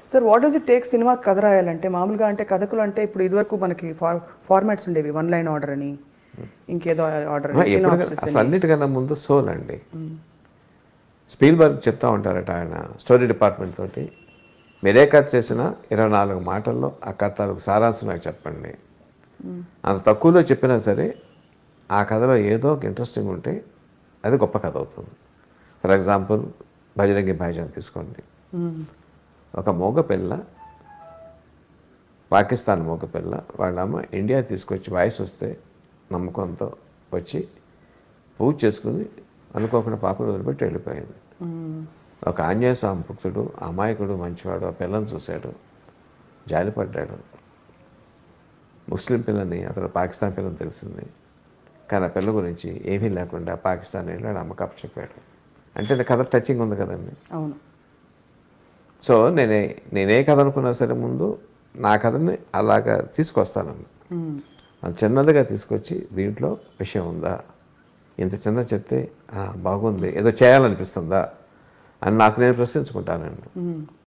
sir what does it take cinema కథ రాయాలంటే మామూలుగా అంటే కథకులు అంటే ఇప్పుడు ఇదివరకు మనకి ఫార్ ఫార్మాట్స్ ఉండేవి వన్ లైన్ ఆర్డర్ అని ఇంకేదో ఆర్డర్ ఆ, ఎప్పుడు అసలు అన్నిటికన్నా ముందు సోల్ అండి స్పీల్బర్గ్ చెప్తా ఉంటారట ఆయన స్టోరీ డిపార్ట్మెంట్ తోటి మీరే కథ చేసినా ఇరవై నాలుగు మాటల్లో ఆ కథ తాలూకు సారాంశం నాకు చెప్పండి అంత తక్కువలో చెప్పినా సరే ఆ కథలో ఏదో ఒక ఇంట్రెస్టింగ్ ఉంటే అది గొప్ప కథ అవుతుంది ఫర్ ఎగ్జాంపుల్ బజరంగి భాయిజాన్ తీసుకోండి ఒక మోగ పిల్ల పాకిస్తాన్ మోగ పిల్ల వాళ్ళ అమ్మ ఇండియా తీసుకొచ్చి వాయిస్ వస్తే నమ్మకంతో వచ్చి పూజ చేసుకుని అనుకోకుండా పాపను వదిలిపెట్టి వెళ్ళిపోయింది ఒక ఆంజనేయ స్వామి భక్తుడు అమాయకుడు మంచివాడు ఆ పిల్లని చూశాడు జాలిపడ్డాడు ముస్లిం పిల్లని అతను పాకిస్తాన్ పిల్లని తెలిసింది కానీ ఆ పిల్ల గురించి ఏమీ లేకుండా పాకిస్తాన్ వెళ్ళాడు అమ్మకప్ప చెప్పాడు అంటే నా కథ టచింగ్ ఉంది కదండి అవును సో నేనే నేనే కథ అనుకున్నా సరే ముందు నా కథని అలాగా తీసుకొస్తానండి అది చిన్నదిగా తీసుకొచ్చి దీంట్లో విషయం ఉందా ఇంత చిన్న చెప్తే "ఆ, బాగుంది ఏదో చేయాలనిపిస్తుందా అని నాకు నేను ప్రశ్నించుకుంటానండి